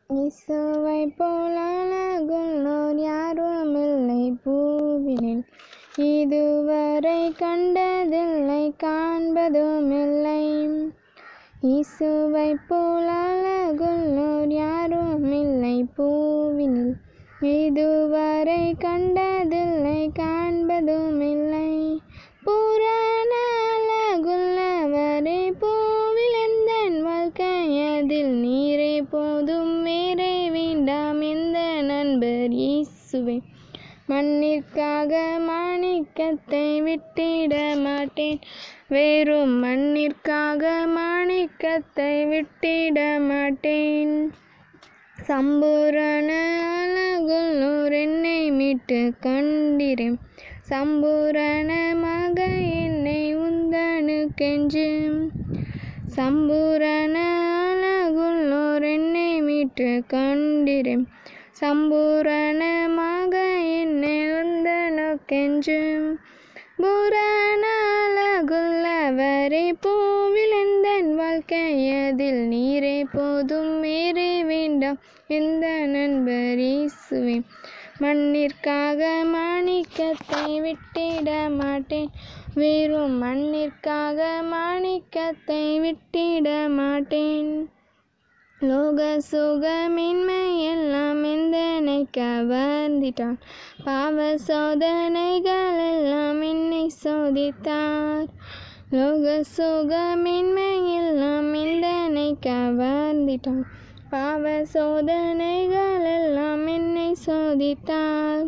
இயேசுவை போல் அழகுள்ளோர் யாரும் இல்லை பூவினில் இதுவரை கண்டதில்லை காண்பதும் இல்லை இயேசுவை போல் அழகுள்ளோர் யாரும் இல்லை பூவினில் இதுவரை கண்டதில்லை காண்பதும் இல்லை பூரண அழகுள்ளவரே பூவில் எந்தன் வாழ்க்கை அதில் நீரே போதும் வேறே வேண்டாம் எந்த நண்பர் இயேசுவே மண்ணிற்காக மாணிக்கத்தை விட்டிட மாட்டேன் வெறும் மண்ணிற்காக மாணிக்கத்தை விட்டிட மாட்டேன் சம்பூரண அழகுள்ளோர் என்னை மீட்டு கண்டிரேன் சம்பூரணமாக என்னை உந்தனுக்கென்று சம்பூரண அழகுள்ளோர் என்னை மீட்டு கண்டிரேன் சம்பூரணமாக என்னை உந்தனுக்கென்று பூரண அழகுள்ளவரே பூவில் எந்தன் வாழ்க்கை அதில் நீரே போதும் வேறே வேண்டாம் எந்த நண்பர் இயேசுவே மண்ணிற்காக மாணிக்கத்தை விட்டிட மாட்டேன் வெறும் மண்ணிற்காக மாணிக்கத்தை விட்டிட மாட்டேன் லோக சுகமின்மை எல்லாம் எந்தனை கவர்ந்திட்டான் பாவ சோதனைகள் எல்லாம் என்னை சோதித்தார் லோக சுகமின்மை எல்லாம் எந்தனை கவர்ந்திட்டான் பாவ சோதனைகள் எல்லாம் என்னை சோதித்தார்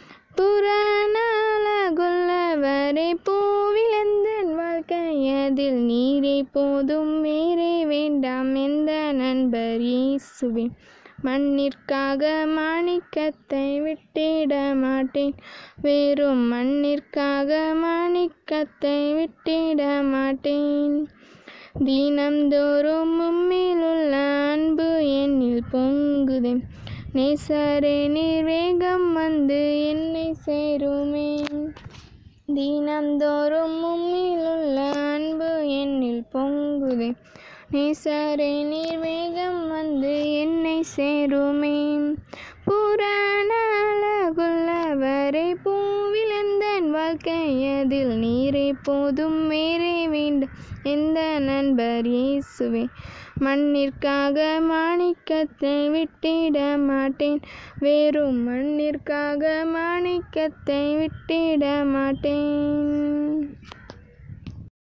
புறநாளகுள்ளவரை பூவில் எந்தன் வாழ்க்கை அதில் நீரே போதும் வேறே வேண்டாம் எந்த நண்பர் இயேசுவே மண்ணிற்காக மாணிக்கத்தை விட்டிட மாட்டேன் வெறும் மண்ணிற்காக மாணிக்கத்தை விட்டிட மாட்டேன் தினம்தோறும் உம்மிலுள்ள அன்பு என்னில் பொங்குதே நேசரே நீர் வேகம் வந்து என்னை சேருமே தினம்தோறும் உம்மிலுள்ள அன்பு என்னில் பொங்குதே நேசரே நீர் வேகம் வந்து என்னை சேருமே புராண அழகுள்ளவரை பூவில் எந்தன் வாழ்க்கை அதில் நீரே போதும் வேறே வேண்டும் எந்த நண்பர் இயேசுவே மண்ணிற்காக மாணிக்கத்தை விட்டிட மாட்டேன் வெறும் மண்ணிற்காக மாணிக்கத்தை விட்டிட மாட்டேன்